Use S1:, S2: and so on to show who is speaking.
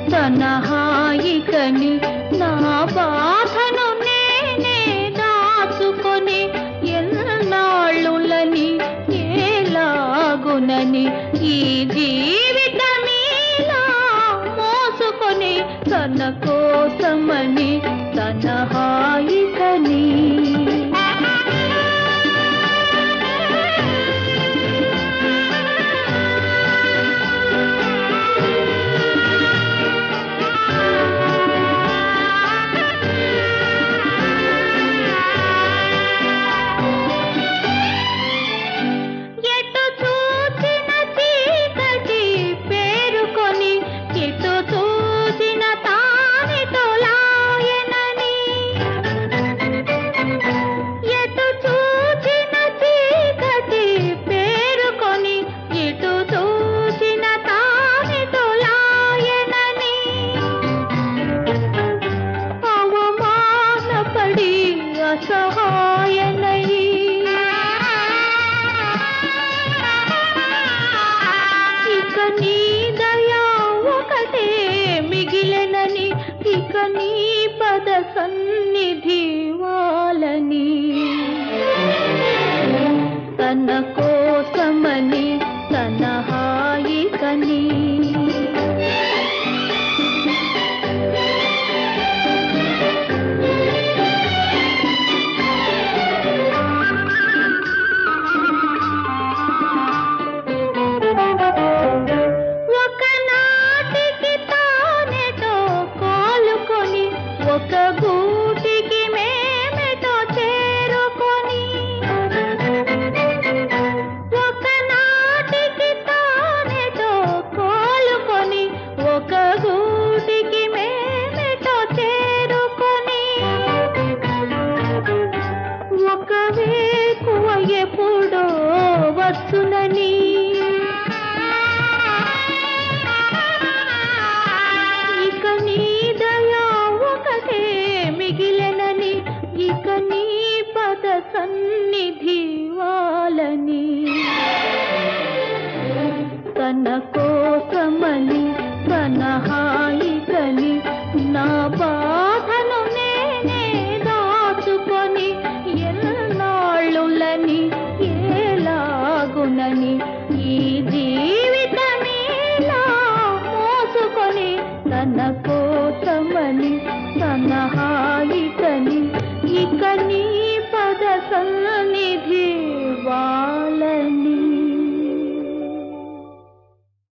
S1: తన హాయికని నా బాధను నేనే దాచుకొని ఎన్నాళ్ళులని ఏలాగునని ఈ జీవితమీలా మోసుకొని తన కోసమని తన హాయికని ఎటు చూసిన చీకటి పేరుకొని ఎటు చూసిన తానితో లాయనని ఎటు చూసిన చీకటి పేరుకొని ఎటు చూసిన తానితో లాయనని అవమానపడి అసహాయనయి ఇక నీ దయా ఒకటే మిగిలెనని ఇక నీ పద సన్నిధి వాలని తన కోసమని తన హాయికని ఒకనాటికి తానెటో కోలుకొని ఒక గూటికి మేమెటో చేరుకొని ఒకనాటికి తానెటో కోలుకొని ఒక గూటికి మేమెటో చేరుకొని ఒక వేకువ ఎప్పుడో వచ్చునని ఇక నీ దయా ఒకటే మిగిలెనని ఇక నీ పద సన్నిధి వాలని తన కోసమని తన హాయికని నా బాధను నేనే దాచుకొని ఎన్నాళ్ళులని ఏలాగునని ఈ జీవితమీలా మోసుకొని తన కోసమని తన హాయికని ఇక నీ పద సన్న